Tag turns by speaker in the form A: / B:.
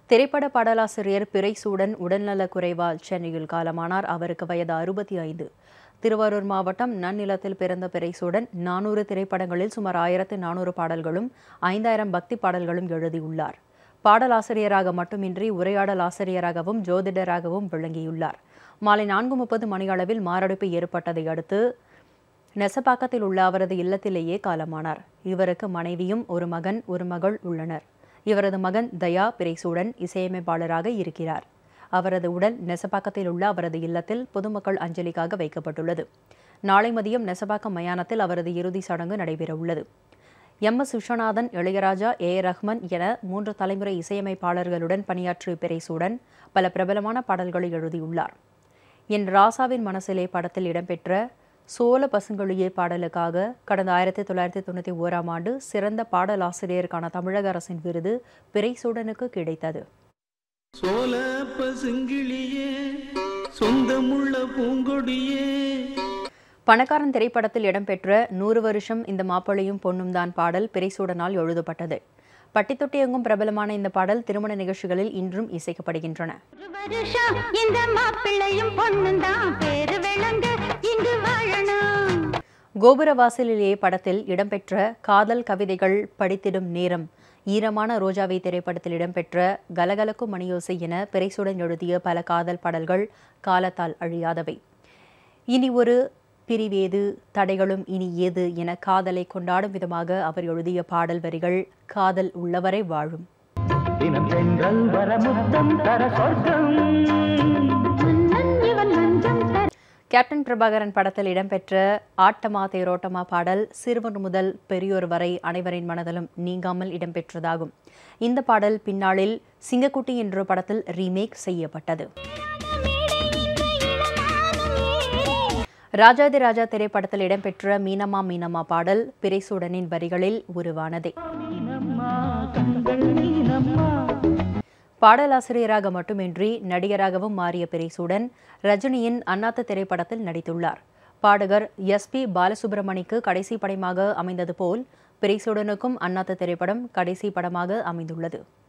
A: திரைப்பட பாடலாசிரியர் பிறைசூடன் உடல்நலக் குறைவால் சென்னையில் காலமானார் அவருக்கு வயது அறுபத்தி ஐந்து திருவாரூர் மாவட்டம் நன்னிலத்தில் பிறந்த பிறைசூடன் நானூறு திரைப்படங்களில் சுமார் ஆயிரத்து நானூறு பாடல்களும் ஐந்தாயிரம் பக்தி பாடல்களும் எழுதியுள்ளார் பாடலாசிரியராக மட்டுமின்றி உரையாடல் ஆசிரியராகவும் ஜோதிடராகவும் விளங்கியுள்ளார் மாலை நான்கு முப்பது மணியளவில் மாரடைப்பு ஏற்பட்டதை அடுத்து நெசப்பாக்கத்தில் உள்ள அவரது இல்லத்திலேயே காலமானார் இவருக்கு மனைவியும் ஒரு மகன் ஒரு மகள் உள்ளனர் இவரது மகன் தயா பிறைசூடன் இசையமைப்பாளராக இருக்கிறார் அவரது உடல் நெசப்பாக்கத்தில் உள்ள அவரது இல்லத்தில் பொதுமக்கள் அஞ்சலிக்காக வைக்கப்பட்டுள்ளது நாளை மதியம் நெசப்பாக்கம் மயானத்தில் அவரது இறுதி சடங்கு நடைபெறவுள்ளது M S Viswanathan Ilaiyaraaja A Rahman என மூன்று தலைமுறை இசையமைப்பாளர்களுடன் பணியாற்றிய பிறைசூடன் பல பிரபலமான பாடல்களை எழுதியுள்ளார் என் ராசாவின் மனசிலே படத்தில் இடம்பெற்ற சோல பசுங்கொழியே பாடலுக்காக கடந்த ஆயிரத்தி தொள்ளாயிரத்தி தொண்ணூற்றி ஓராம் ஆண்டு சிறந்த பாடலாசிரியருக்கான தமிழக அரசின் விருது பிறைசூடனுக்கு கிடைத்தது
B: சோல பசுங்கிளியே சொந்தமுள்ள பூங்கொடியே
A: பணக்காரன் திரைப்படத்தில் இடம்பெற்ற நூறு வருஷம் இந்த மாப்பிளையும் பொண்ணும் தான் பாடல் பிறைசூடனால் எழுதப்பட்டது பட்டித்தொட்டி எங்கும் பிரபலமான இந்த பாடல் திருமண நிகழ்ச்சிகளில் இன்றும் இசைக்கப்படுகின்றன
C: ஒரு வருஷம் இந்த மாப்பிள்ளையும் பொண்ணும் தான் பேரு விளங்க இங்கு வாழணும்
A: கோபுரவாசலிலே படத்தில் இடம்பெற்ற காதல் கவிதைகள் படித்திடும் நேரம் ஈரமான ரோஜாவை திரைப்படத்தில் இடம்பெற்ற கலகலக்கும் மணியோசை என பிறைசுடன் எழுதிய பல காதல் பாடல்கள் காலத்தால் அழியாதவை இனி ஒரு பிரிவேது தடைகளும் இனி ஏது என காதலை கொண்டாடும் விதமாக அவர் எழுதிய பாடல் வரிகள் காதல் உள்ளவரை வாழும்
B: தினம் தென்றல் வர முத்தம் தர சொர்க்கம்
C: மன்னன் இவன் மஞ்சம் தர
A: கேப்டன் பிரபாகரன் படத்தில் இடம்பெற்ற ஆட்டமா தேரோட்டமா பாடல் சிறுவர் முதல் பெரியோர் வரை அனைவரின் மனதிலும் நீங்காமல் இடம்பெற்றதாகும் இந்த பாடல் பின்னாளில் சிங்கக்குட்டி என்ற படத்தில் ரீமேக் செய்யப்பட்டது ராஜாதி ராஜா திரைப்படத்தில் இடம்பெற்ற மீனம்மா மீனம்மா பாடல் பிறைசூடனின் வரிகளில் உருவானதே பாடலாசிரியராக மட்டுமின்றி நடிகராகவும் மாறிய பிறைசூடன் ரஜினியின் அண்ணாத்த திரைப்படத்தில் நடித்துள்ளார் பாடகர் எஸ் பி பாலசுப்ரமணிக்கு கடைசி படமாக அமைந்தது போல் பிறைசூடனுக்கும் அண்ணாத்த திரைப்படம் கடைசி படமாக அமைந்துள்ளது